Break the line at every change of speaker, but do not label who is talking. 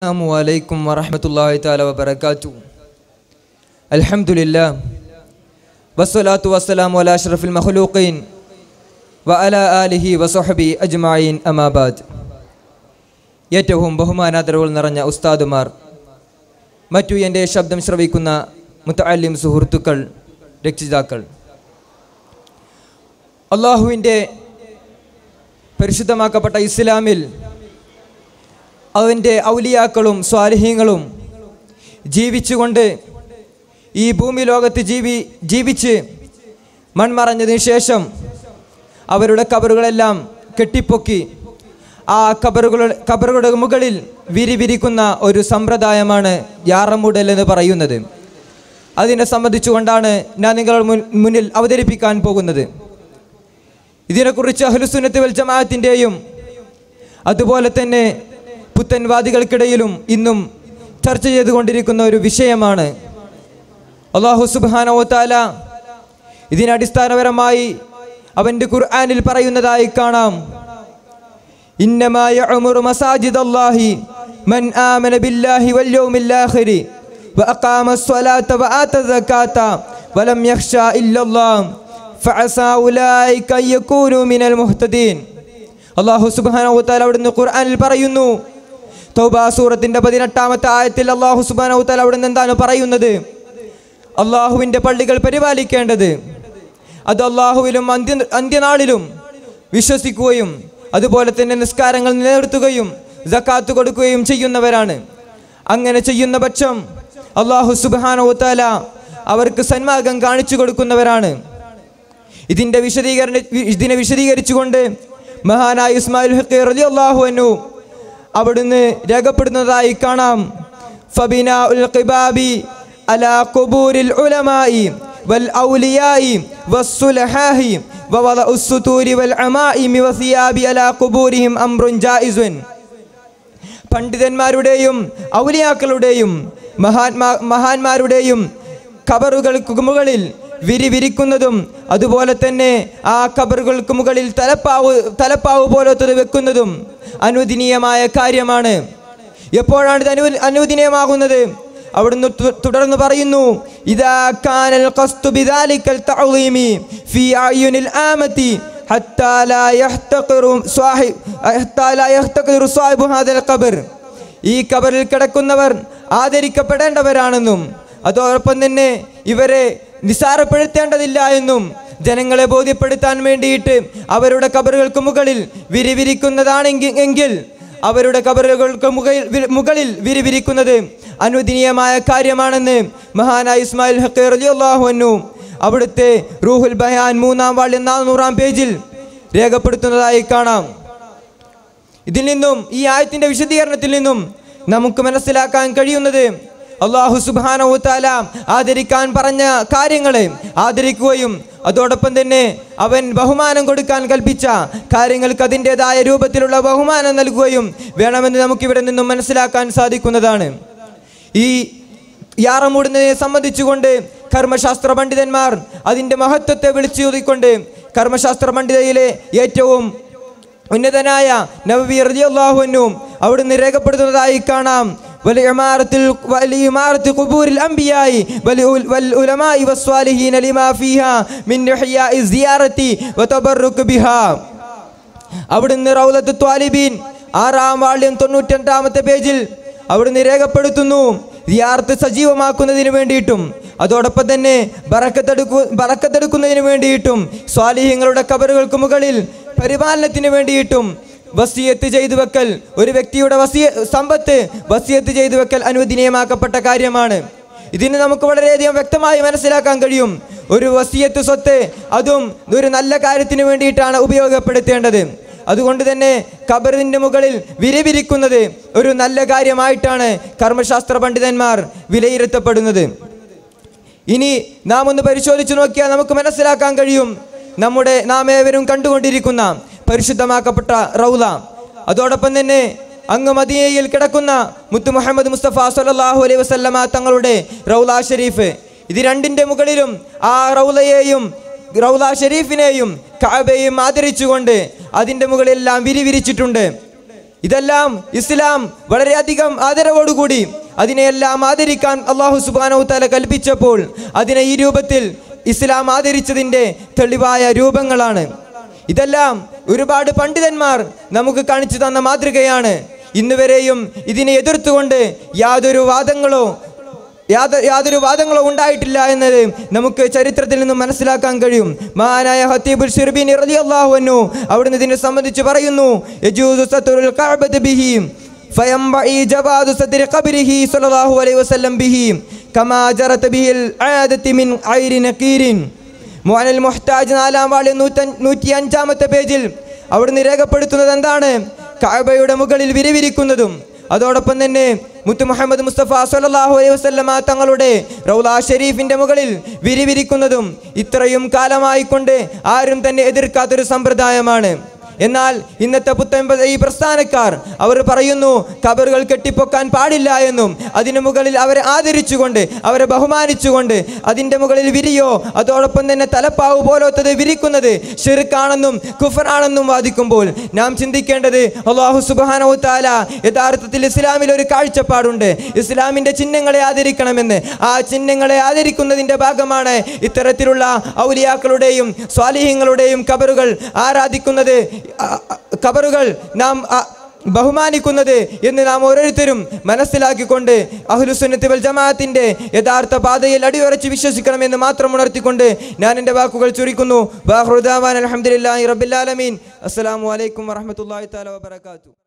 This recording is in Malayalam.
السلام عليكم ورحمة الله تعالى وبركاته الحمد لله والصلاة والسلام على أشرف المخلوقين وعلى آله وصحبه أجمعين أما بعد ഏറ്റവും ബഹുമാനാദരവുകൾ നിറഞ്ഞ ഉസ്താദുമാർ മറ്റു എൻ്റെ ശബ്ദം ശ്രവിക്കുന്ന മുത്തഅല്ലിം സുഹൃത്തുക്കൾ രക്ഷിതാക്കൾ അള്ളാഹുവിൻ്റെ പരിശുദ്ധമാക്കപ്പെട്ട ഇസ്ലാമിൽ അവൻ്റെ ഔലിയാക്കളും സ്വാലിഹ്യങ്ങളും ജീവിച്ചുകൊണ്ട് ഈ ഭൂമി ലോകത്ത് ജീവി ജീവിച്ച് മൺമറഞ്ഞതിന് ശേഷം അവരുടെ കബറുകളെല്ലാം കെട്ടിപ്പൊക്കി ആ കബറുകളുടെ കബറുകളുടെ മുകളിൽ വിരിവിരിക്കുന്ന ഒരു സമ്പ്രദായമാണ് യാറമൂടൽ എന്ന് പറയുന്നത് അതിനെ സംബന്ധിച്ചുകൊണ്ടാണ് ഞാൻ നിങ്ങളുടെ മുൻ മുന്നിൽ അവതരിപ്പിക്കാൻ പോകുന്നത് ഇതിനെക്കുറിച്ച് അഹ്ലുസുന്നത്ത് വൽ ജമാഅത്തിൻ്റെയും അതുപോലെ തന്നെ പുത്തൻവാദികൾക്കിടയിലും ഇന്നും ചർച്ച ചെയ്തുകൊണ്ടിരിക്കുന്ന ഒരു വിഷയമാണ് അള്ളാഹു സുബാനോത്താല ഇതിനടിസ്ഥാനപരമായി അവൻ്റെ ഖുർആനിൽ പറയുന്നതായി കാണാം ഇന്നമായ മസാജിദ് അല്ലാഹി മൻ ആമന ബില്ലാഹി വൽ യൗമിൽ ആഖിരി وأقام الصلاة وآتى الزكاة ولم يخشى إلا الله فعسى أولئك أن يكونوا من المهتدين അള്ളാഹു സുബാനോ താല അവിടുന്ന് ഖുർആനിൽ പറയുന്നു തൗബ സൂറത്തിന്റെ പതിനെട്ടാമത്തെ ആയത്തിൽ അള്ളാഹു സുബാനോ താല അവിടുന്ന് എന്താണ് പറയുന്നത് അള്ളാഹുവിൻ്റെ പള്ളികൾ പരിപാലിക്കേണ്ടത് അത് അള്ളാഹുവിലും അന്ത്യ അന്ത്യനാളിലും വിശ്വസിക്കുകയും അതുപോലെ തന്നെ നിസ്കാരങ്ങൾ നിലനിർത്തുകയും ജക്കാത്ത് കൊടുക്കുകയും ചെയ്യുന്നവരാണ് അങ്ങനെ ചെയ്യുന്ന പക്ഷം അള്ളാഹു സുബാനോ താല അവർക്ക് സന്മാർഗം കാണിച്ചു കൊടുക്കുന്നവരാണ് ഇതിൻ്റെ വിശദീകരണ ഇതിനെ വിശദീകരിച്ചുകൊണ്ട് മഹാനായ ഇസ്മായിൽ ഹക്കീർ അലി അള്ളാഹു അന്നു അവിടുന്ന് രേഖപ്പെടുന്നതായി കാണാം ഫബിന ഉൽ ഖിബാബി അലാ ഖുബൂരിൽ ഉലമായി വൽ ഔലിയായി വസ്സുലഹാഹി ووضع السطور والعمائم والثياب على قبورهم أمر جائز പണ്ഡിതന്മാരുടെയും ഔലിയാക്കളുടെയും മഹാത്മാ മഹാന്മാരുടെയും കബറുകൾക്ക് മുകളിൽ വിരി വിരിക്കുന്നതും അതുപോലെ തന്നെ ആ കബറുകൾക്ക് മുകളിൽ തലപ്പാവ് തലപ്പാവ് പോലത്തത് വെക്കുന്നതും അനുവദനീയമായ കാര്യമാണ് എപ്പോഴാണ് ഇത് അനു അനുവദനീയമാകുന്നത് അവിടുന്ന് തു- തുടർന്ന് പറയുന്നു ഇതാ കാനൽ ഖസ്തു ബിദാലിക്കൽ തഅളീമി ഫീ അയ്യുനിൽ ആമത്തി ഹത്താ ലാ യഹ്തഖിറു സ്വാഹി ഹത്താ ലാ യഹ്തഖിറു സ്വാഹിബു ഹാദൽ ഖബർ ഈ കബറിൽ കിടക്കുന്നവർ ആദരിക്കപ്പെടേണ്ടവരാണെന്നും അതോടൊപ്പം തന്നെ ഇവരെ നിസാരപ്പെടുത്തേണ്ടതില്ല എന്നും ജനങ്ങളെ ബോധ്യപ്പെടുത്താൻ വേണ്ടിയിട്ട് അവരുടെ കബറുകൾക്ക് മുകളിൽ വിരിവിരിക്കുന്നതാണെങ്കിൽ എങ്കിൽ അവരുടെ കബറുകൾക്ക് മുകളിൽ വി- മുകളിൽ വിരിവിരിക്കുന്നത് അനുവദനീയമായ കാര്യമാണെന്ന് മഹാനായ ഇസ്മായിൽ ഹക്കീർ അലി അള്ളാഹുനു അവിടുത്തെ റൂഹുൽ ബയാൻ മൂന്നാം വാള്യം നാനൂറാം പേജിൽ രേഖപ്പെടുത്തുന്നതായി കാണാം ഇതിൽ നിന്നും ഈ ആയത്തിന്റെ വിശദീകരണത്തിൽ നിന്നും നമുക്ക് മനസ്സിലാക്കാൻ കഴിയുന്നത് അള്ളാഹു സുബാനോ താല ആദരിക്കാൻ പറഞ്ഞ കാര്യങ്ങളെ ആദരിക്കുകയും അതോടൊപ്പം തന്നെ അവൻ ബഹുമാനം കൊടുക്കാൻ കൽപ്പിച്ച കാര്യങ്ങൾക്ക് അതിൻ്റെതായ രൂപത്തിലുള്ള ബഹുമാനം നൽകുകയും വേണമെന്ന് നമുക്കിവിടെ നിന്നും മനസ്സിലാക്കാൻ സാധിക്കുന്നതാണ് ഈ യാറമൂടുന്നതിനെ സംബന്ധിച്ചുകൊണ്ട് കർമ്മശാസ്ത്ര പണ്ഡിതന്മാർ അതിൻ്റെ മഹത്വത്തെ വിളിച്ചു ചോദിക്കൊണ്ട് കർമ്മശാസ്ത്ര പണ്ഡിതയിലെ ഏറ്റവും ഉന്നതനായ നബി റളിയല്ലാഹുവിനും അവിടുന്ന് രേഖപ്പെടുത്തുന്നതായി കാണാം ولعمارة ال- ولعمارة قبور الأنبياء والعل- والعلماء والصالحين لما فيها من إحياء الزيارة وتبرك بها അവിടുന്ന് റൗലത്ത് ത്വാലിബീൻ ആറാം വാള്യം തൊണ്ണൂറ്റിരണ്ടാമത്തെ പേജിൽ അവിടുന്ന് രേഖപ്പെടുത്തുന്നു ദിയാർത്ത് സജീവമാക്കുന്നതിന് വേണ്ടിയിട്ടും അതോടൊപ്പം തന്നെ ബറക്കത്തെടുക്കു ബറക്കത്തെടുക്കുന്നതിന് വേണ്ടിയിട്ടും സ്വാലിഹ്യങ്ങളുടെ കബറുകൾക്ക് മുകളിൽ പരിപാലനത്തിന് വേണ്ടിയിട്ടും വസിയത്ത് ചെയ്തു വെക്കൽ ഒരു വ്യക്തിയുടെ വസിയ സമ്പത്ത് വസിയത്ത് ചെയ്തു വെക്കൽ അനുവദനീയമാക്കപ്പെട്ട കാര്യമാണ് ഇതിന് നമുക്ക് വളരെയധികം വ്യക്തമായി മനസ്സിലാക്കാൻ കഴിയും ഒരു വസിയത്ത് സ്വത്ത് അതും ഒരു നല്ല കാര്യത്തിന് വേണ്ടിയിട്ടാണ് ഉപയോഗപ്പെടുത്തേണ്ടത് അതുകൊണ്ട് തന്നെ കബറിൻ്റെ മുകളിൽ വിരവിരിക്കുന്നത് ഒരു നല്ല കാര്യമായിട്ടാണ് കർമ്മശാസ്ത്ര പണ്ഡിതന്മാർ വിലയിരുത്തപ്പെടുന്നത് ഇനി നാം ഒന്ന് പരിശോധിച്ചു നോക്കിയാൽ നമുക്ക് മനസ്സിലാക്കാൻ കഴിയും നമ്മുടെ നാം ഏവരും കണ്ടുകൊണ്ടിരിക്കുന്ന പരിശുദ്ധമാക്കപ്പെട്ട റൗല അതോടൊപ്പം തന്നെ അങ്ങ് മദീനയിൽ കിടക്കുന്ന മുത്തു മുഹമ്മദ് മുസ്തഫ സല്ലല്ലാഹു അലൈഹി വസല്ലമ തങ്ങളുടെ റൗല ഷരീഫ് ഇത് രണ്ടിൻ്റെ മുകളിലും ആ റൗലയെയും റൗല ഷരീഫിനെയും കഅബയെയും ആദരിച്ചുകൊണ്ട് അതിൻ്റെ മുകളിലെല്ലാം വിരിവിരിച്ചിട്ടുണ്ട് ഇതെല്ലാം ഇസ്ലാം വളരെയധികം ആദരവോടുകൂടി അതിനെയെല്ലാം ആദരിക്കാൻ അള്ളാഹു സുബാനോ തല കൽപ്പിച്ചപ്പോൾ അതിനെ ഈ രൂപത്തിൽ ഇസ്ലാം ആദരിച്ചതിൻ്റെ തെളിവായ രൂപങ്ങളാണ് ഇതെല്ലാം ഒരുപാട് പണ്ഡിതന്മാർ നമുക്ക് കാണിച്ചു തന്ന മാതൃകയാണ് ഇന്നുവരെയും ഇതിനെ എതിർത്തുകൊണ്ട് യാതൊരു വാദങ്ങളോ യാതൊ യാതൊരു വാദങ്ങളോ ഉണ്ടായിട്ടില്ല എന്നത് നമുക്ക് ചരിത്രത്തിൽ നിന്നും മനസ്സിലാക്കാൻ കഴിയും മഹാനായ ഹത്തീബുൽ ഷിർബിൻ റളിയല്ലാഹു അൻഹു അവിടുന്ന് ഇതിനെ സംബന്ധിച്ച് പറയുന്നു യജൂസു സത്റുൽ കഅബത ബിഹി ഫയംബഇ ജവാദു സദ്രി ഖബ്രിഹി സ്വല്ലല്ലാഹു അലൈഹി വസല്ലം ബിഹി കമാ ജറത് ബിഹിൽ ആദത്തി മിൻ ഐരി നഖീരിൻ മുഅനൽ മുഹ്താജ് നാലാം വാളി നൂറ്റി അഞ്ചാമത്തെ പേജിൽ അവിടുന്ന് രേഖപ്പെടുത്തുന്നത് എന്താണ് കഅബയുടെ മുകളിൽ വിരിവിരിക്കുന്നതും അതോടൊപ്പം തന്നെ മുത്തു മുഹമ്മദ് മുസ്തഫ സല്ലല്ലാഹു അലൈഹി വസല്ലമ തങ്ങളുടെ റൗല ഷരീഫിന്റെ മുകളിൽ വിരിവിരിക്കുന്നതും ഇത്രയും കാലമായിക്കൊണ്ട് ആരും തന്നെ എതിർക്കാത്തൊരു സമ്പ്രദായമാണ് എന്നാൽ ഇന്നത്തെ പുത്തൻ ഈ പ്രസ്ഥാനക്കാർ അവർ പറയുന്നു കബറുകൾ കെട്ടിപ്പൊക്കാൻ പാടില്ല എന്നും അതിനു മുകളിൽ അവരെ ആദരിച്ചുകൊണ്ട് അവരെ ബഹുമാനിച്ചുകൊണ്ട് അതിൻ്റെ മുകളിൽ വിരിയോ അതോടൊപ്പം തന്നെ തലപ്പാവ് പോലത്തത് വിരിക്കുന്നത് ഷിർക്കാണെന്നും കുഫറാണെന്നും വാദിക്കുമ്പോൾ നാം ചിന്തിക്കേണ്ടത് അള്ളാഹു സുബാനോ താല യഥാർത്ഥത്തിൽ ഇസ്ലാമിൽ ഒരു കാഴ്ചപ്പാടുണ്ട് ഇസ്ലാമിൻ്റെ ചിഹ്നങ്ങളെ ആദരിക്കണമെന്ന് ആ ചിഹ്നങ്ങളെ ആദരിക്കുന്നതിൻ്റെ ഭാഗമാണ് ഇത്തരത്തിലുള്ള ഔലിയാക്കളുടെയും സ്വാലിഹ്യങ്ങളുടെയും കബറുകൾ ആരാധിക്കുന്നത് ആ, ആ, കബറുകൾ നാം ആ, ബഹുമാനിക്കുന്നത് എന്ന് നാം ഓരോരുത്തരും മനസ്സിലാക്കിക്കൊണ്ട് അഹ്ലുസുന്നത്തി വൽ ജമാഅത്തിന്റെ യഥാർത്ഥ പാതയിൽ അടിയുറച്ച് വിശ്വസിക്കണമെന്ന് മാത്രം ഉണർത്തിക്കൊണ്ട് ഞാൻ എൻ്റെ വാക്കുകൾ ചുരുക്കുന്നു ബാഹ്റുദാവാൻ അലഹമുല്ലാ റബ്ബിലാലമീൻ അസ്സലാമു അലൈക്കും വറഹമത്തല്ലാഹി തആല വബറകാതുഹു